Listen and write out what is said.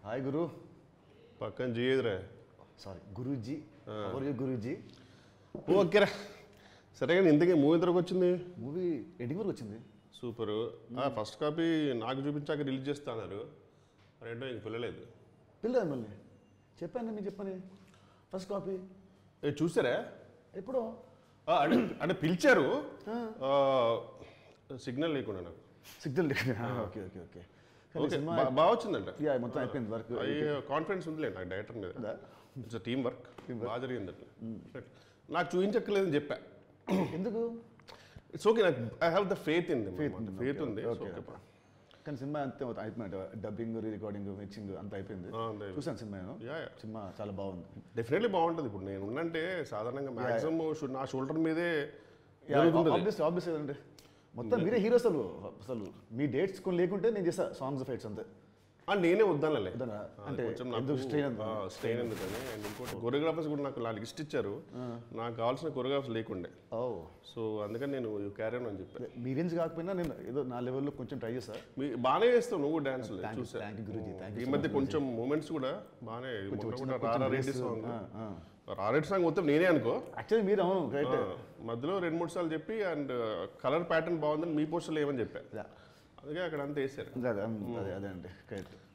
Hi గురు పక్కన చేయదురా sorry Guruji ఎవరు గురూజీ ఓకేరా సరే కానీ ఇంతకీ మూవీ ఎంతకు వచ్చింది మూవీ ఎండింగ్ వరకు వచ్చింది సూపర్ ఫస్ట్ కాపీ నాకు చూపించాక రిలీజ్ చేస్తా అన్నారు రెండో ఇంక పిల్లలేదు పిల్లలు మళ్ళీ చెప్పాను మీకు చెప్పని ఫస్ట్ కాపీ ఏ చూసారా ఎప్పుడో ఆ, అంటే అంటే పిలిచారు సిగ్నల్ లేకుండా నాకు signal okay okay okay okay cinema బా- బాగా వచ్చిందంట యా మొత్తం అయిపోయింది వర్క్ కాన్ఫిడెన్స్ ఉందిలే నాకు డైరెక్టర్ మీద ఉందా? ఇట్స్ టీమ్ వర్క్ బాగా జరిగింది అట్లా నాకు చూపించక్కర్లేదని చెప్పా ఎందుకు ఇట్స్ ఓకే నాకు I have the faith in Faith ఉంది, ఫేత్ okay, ఉంది okay, okay. కానీ సినిమా అంతే మొత్తం అయిపోయింది డబ్బింగ్ రికార్డింగ్ మిక్సింగ్ అంతా అయిపోయింది ఆ, అంతే. చూసాను సినిమా నేను Yeah, yeah. సినిమా చాలా బాగుంది డెఫినెట్లీ బాగుంటుంది ఇప్పుడు నేను ఉన్నంటే సాధారణంగా మాక్సిమం నా షోల్డర్ మీదే జరుగుతుంది అది. ఆబ్వియస్ ఆబ్వియస్ అండి మొత్తం మీరే హీరో అసలు అసలు మీ డేట్స్ కొన్ని లేకుంటే నేను చేస్తా సాంగ్స్ ఫైట్స్ అంతే ఆ, నేనే వద్దానులే వద్దనా? ఆ, అంటే కొంచెం ఎందుకు strain ఎందుకు? స్ట్రెయిన్ ఎందుకని అండ్ ఇంకోటి కొరియోగ్రాఫర్స్ కూడా నాకు నా లిస్ట్ ఇచ్చారు నాకు కావాల్సిన కొరియోగ్రాఫర్స్ లేకుండే ఓ సో అందుకని నేను క్యారీ అని చెప్పాను మీ రేంజ్ కాకపోయినా నేను ఏదో నా లెవెల్లో కొంచెం ట్రై చేస్తా మీ బాగానే చేస్తావు నువ్వు డాన్స్ Thank you, చూసా thank you, Guruji, thank you ఈ so మధ్య much, కొంచెం మూమెంట్స్ కూడా బాగానే మొన్న వచ్చిన కూడా కొంచెం రారా రెడ్డి grace, సాంగ్ ఆ, ఆ. రా రెడ్డి సాంగ్ మొత్తం నేనే అనుకో యాక్చువల్లీ మీరు అవును రైట్ ఆ, మధ్యలో రెండు మూడు సార్లు చెప్పి అండ్ కలర్ ప్యాటర్న్ బాగుందని మీ పోస్టర్లో ఏమని చెప్పా అందుకే అక్కడ అంతా వేసారు అదే అదే అదే అండి కరెక్ట్